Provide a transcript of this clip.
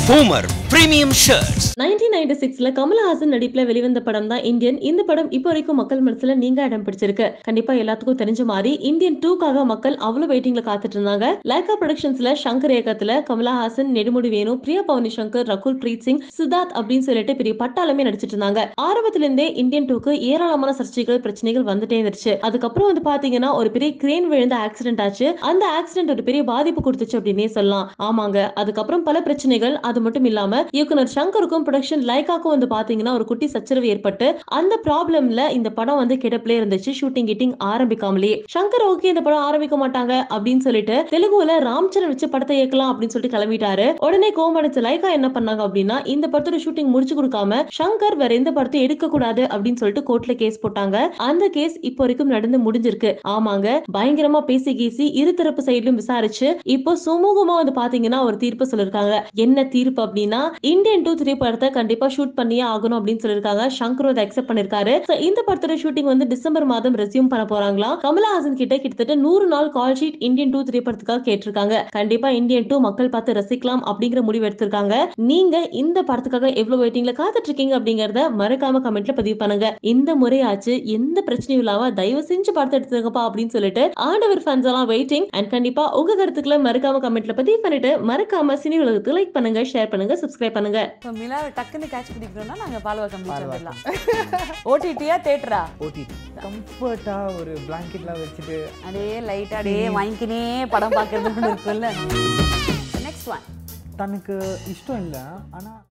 Homer Premium Shirts. Nineteen ninety சிக்ஸ்ல கமலஹாசன் நடிப்புல வெளிவந்த படம் தான் இந்தியன் இந்த படம் இப்போ வரைக்கும் மக்கள் மனசுல நீங்க இடம் பிடிச்சிருக்கு கண்டிப்பா எல்லாத்துக்கும் தெரிஞ்ச மாதிரி இந்தியன் டூக்காக மக்கள் அவ்வளவு வெயிட்டிங்ல காத்துட்டு இருந்தாங்க லைகா ப்ரொடக்ஷன்ஸ்ல சங்கர் இயக்கத்துல கமலஹாசன் நெடுமுடி வேணு பிரியா பவனி சங்கர் ரகுல் பிரீத் சிங் சித்தார்த் அப்படின்னு சொல்லிட்டு பெரிய பட்டாளமே நடிச்சிட்டு இருந்தாங்க ஆரம்பத்துல இருந்தே இந்தியன் டூக்கு ஏராளமான சர்ச்சைகள் பிரச்சனைகள் வந்துட்டே இருந்துச்சு அதுக்கப்புறம் வந்து பாத்தீங்கன்னா ஒரு பெரிய கிரேன் விழுந்த ஆக்சிடென்ட் ஆச்சு அந்த ஆக்சிடென்ட் ஒரு பெரிய பாதிப்பு கொடுத்துச்சு அப்படின்னே சொல்லலாம் ஆமாங்க அதுக்கப்புறம் பல பிரச்சனைகள் அது மட்டும் இல்லாம இயக்குனர் சங்கருக்கும் ப்ரொடக்ஷன் லைக்காக்கும் வந்து பாத்தீங்கன்னா ஒரு குட்டி சச்சரவு ஏற்பட்டு அந்த ப்ராப்ளம்ல இந்த படம் வந்து கிடப்பிலே இருந்துச்சு ஷூட்டிங் கிட்டிங் ஆரம்பிக்காமலேயே சங்கர் ஓகே இந்த படம் ஆரம்பிக்க மாட்டாங்க அப்படின்னு சொல்லிட்டு தெலுங்குல ராம்சரண் வச்சு படத்தை இயக்கலாம் அப்படின்னு சொல்லிட்டு கிளம்பிட்டாரு உடனே கோமடிச்ச லைக்கா என்ன பண்ணாங்க அப்படின்னா இந்த படத்தோட ஷூட்டிங் முடிச்சு கொடுக்காம சங்கர் வேற எந்த படத்தையும் எடுக்க கூடாது அப்படின்னு சொல்லிட்டு கோர்ட்ல கேஸ் போட்டாங்க அந்த கேஸ் இப்போ வரைக்கும் நடந்து முடிஞ்சிருக்கு ஆமாங்க பயங்கரமா பேசி கீசி இரு தரப்பு சைட்லயும் விசாரிச்சு இப்போ சுமூகமா வந்து பாத்தீங்கன்னா ஒரு தீர்ப்பு சொல்லிருக்காங்க என்ன தீர்ப்பு அப்படின்னா இந்தியன் டூ த்ரீ படத்தை கண்டிப்பா ஷூட் பண்ணியே ஆகணும் அப்படின்னு சொல்லிருக்காங்க சங்கர் அதை அக்செப்ட் பண்ணிருக்காரு So, இந்த படத்தோட ஷூட்டிங் வந்து டிசம்பர் மாதம் ரெசியூம் பண்ண போறாங்களாம் கமலஹாசன் கிட்ட கிட்டத்தட்ட நூறு நாள் call sheet Indian two three படத்துக்காக கேட்டிருக்காங்க கண்டிப்பா இந்தியன் டூ மக்கள் பார்த்து ரசிக்கலாம் அப்படிங்கிற முடிவு எடுத்திருக்காங்க நீங்க இந்த படத்துக்காக எவ்வளவு வெயிட்டிங்ல காத்துட்டு இருக்கீங்க அப்படிங்கறத மறக்காம கமெண்ட்ல பதிவு பண்ணுங்க இந்த முறையாச்சு எந்த பிரச்சனையும் இல்லாம தயவு செஞ்சு படத்தை எடுத்துருங்கப்பா அப்படின்னு சொல்லிட்டு ஆண்டவர் ஃபேன்ஸ் எல்லாம் வெயிட்டிங் அண்ட் கண்டிப்பா உங்க கருத்துக்களை மறக்காம கமெண்ட்ல பதிவு பண்ணிட்டு மறக்காம சினி உலகத்துக்கு லைக் பண்ணுங்க ஷேர் பண்ணுங்க சப்ஸ்கிரைப் பண்ணுங்க இப்போ மிலாவை டக்குன்னு கேட்ச் பிடிக்கணும்னா நாங்கள் பால்வா கம்ப்ளீட் வந்துடலாம் ஓடிடியா தேட்டரா ஓடிடி கம்ஃபர்ட்டாக ஒரு பிளாங்கெட்லாம் வச்சுட்டு அப்படியே லைட்டாக அப்படியே வாங்கிக்கினே படம் பார்க்கறது இருக்கும்ல நெக்ஸ்ட் ஒன் தனக்கு இஷ்டம் இல்லை ஆனால்